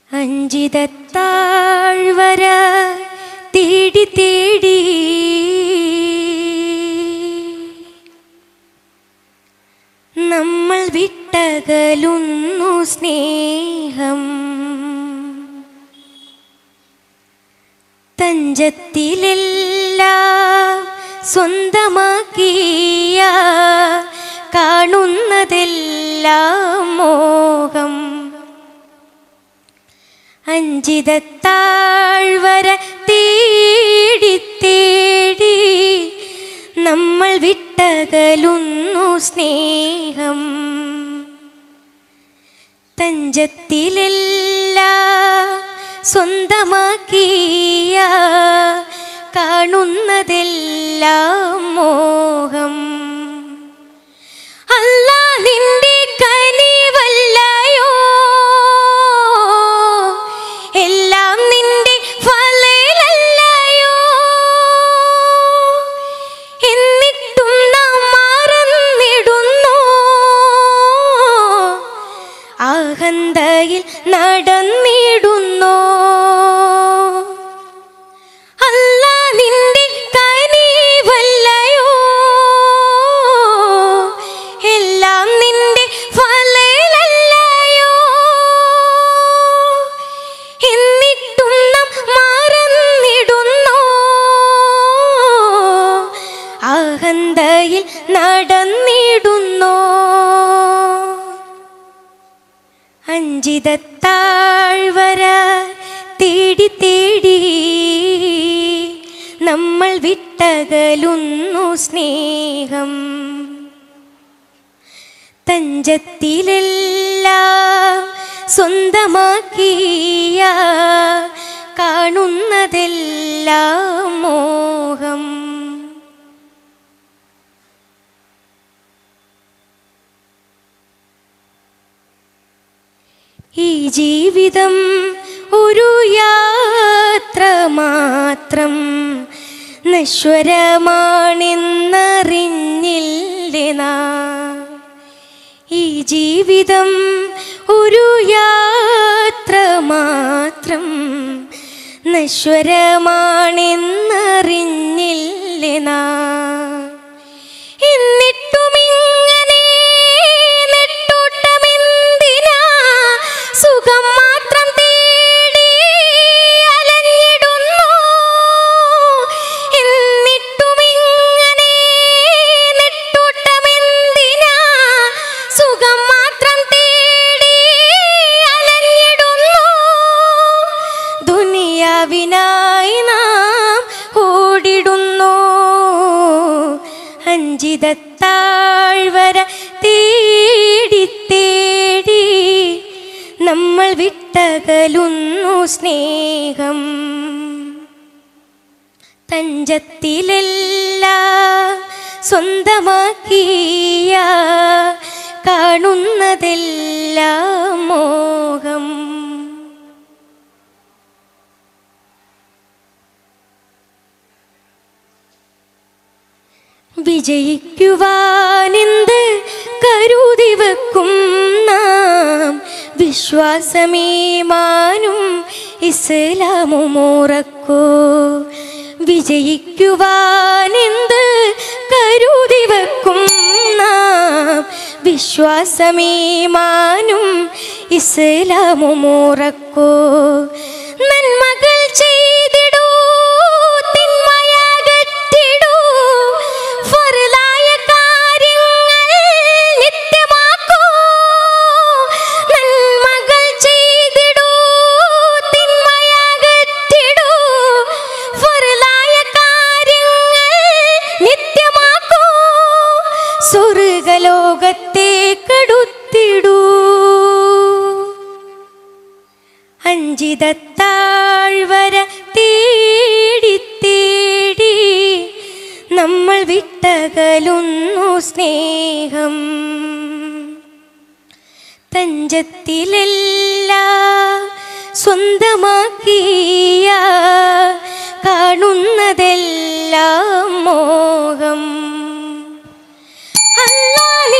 അഞ്ചിതത്താഴ്വര തേടി തേടി നമ്മൾ വിട്ടകലുന്നു സ്നേഹം തഞ്ചത്തിലെല്ലാം സ്വന്തമാക്കിയ കാണുന്നതെല്ലാം മോഹം അഞ്ചിതത്താഴ്വര തേടി തേടി നമ്മൾ വിട്ടകലുന്നു സ്നേഹം തഞ്ചത്തിലെല്ലാം സ്വന്തമാക്കിയ കാണുന്നതെല്ലാം മോഹം അല്ല നിന്റെ കനിവല്ലയോ എല്ലാം നിന്റെ ഫലലല്ലയോ എന്നിട്ടും നാം മറന്നിടുന്നു അഹന്തയിൽ നടന്നിടുന്നു അല്ല നിന്റെ കനിവല്ലയോ എല്ലാം നിന്റെ ഫലലല്ലയോ എന്നിട്ടും നാം മറന്നിടുന്നു അഹന്തയിൽ നടന്നിടുന്നു അഞ്ചിതത്താഴ്വര തേടി തേടി നമ്മൾ വിട്ടകലുന്നു സ്നേഹം തഞ്ചത്തിലെല്ലാം സ്വന്തമാക്കിയ കാണുന്നതെല്ലാം മോഹം ഈ ജീവിതം ഒരു യാത്ര മാത്രം നശ്വരമാണെന്നറിഞ്ഞില്ലേ നാം ഈ ജീവിതം ഒരു യാത്ര മാത്രം നശ്വരമാണെന്നറിഞ്ഞില്ലേ നാം എന്നിട്ടുമിങ്ങനെ നെട്ടോട്ടമെന്തിനാ സുഖം മാത്രം തേടി അലഞ്ഞിടുന്നു എന്നിട്ടുമിങ്ങനെ നെട്ടോട്ടമെന്തിനാ സുഖം മാത്രം തേടി അലഞ്ഞിടുന്നു ദുനിയാവിനായി നാം ഓടിടുന്നു അഞ്ചിതത്താഴ്വര തേടി തേടി നമ്മൾ വിട്ടകലുന്നു സ്നേഹം തഞ്ചത്തിലെല്ലാം സ്വന്തമാക്കിയ കാണുന്നതെല്ലാം മോഹം വിജയിക്കുവാനെന്ത് കരുതി വെക്കും നാം വിശ്വാസമേമാനും ഇസ്ലാമും ഉറക്കോ വിജയിക്കുവാനെന്ത് കരുതി വെക്കും നാം വിശ്വാസമേമാനും ഇസ്ലാമും ഉറക്കോ നന്മകൾ ചെയ്തിടൂ തിന്മയകറ്റിടൂ ഫറലായ കാര്യങ്ങൾ നിത്യമാക്കൂ നന്മകൾ ചെയ്തിടൂ തിന്മയകറ്റിടൂ ഫറലായ കാര്യങ്ങൾ നിത്യമാക്കൂ സ്വർഗലോകത്തെ കടുത്തിടൂ അഞ്ചിതത്താഴ്വര തേടി തേടി നമ്മൾ വിട്ടകലുന്നു സ്നേഹം തഞ്ചത്തിലെല്ലാം സ്വന്തമാക്കിയ കാണുന്നതെല്ലാം മോഹം അല്ലാ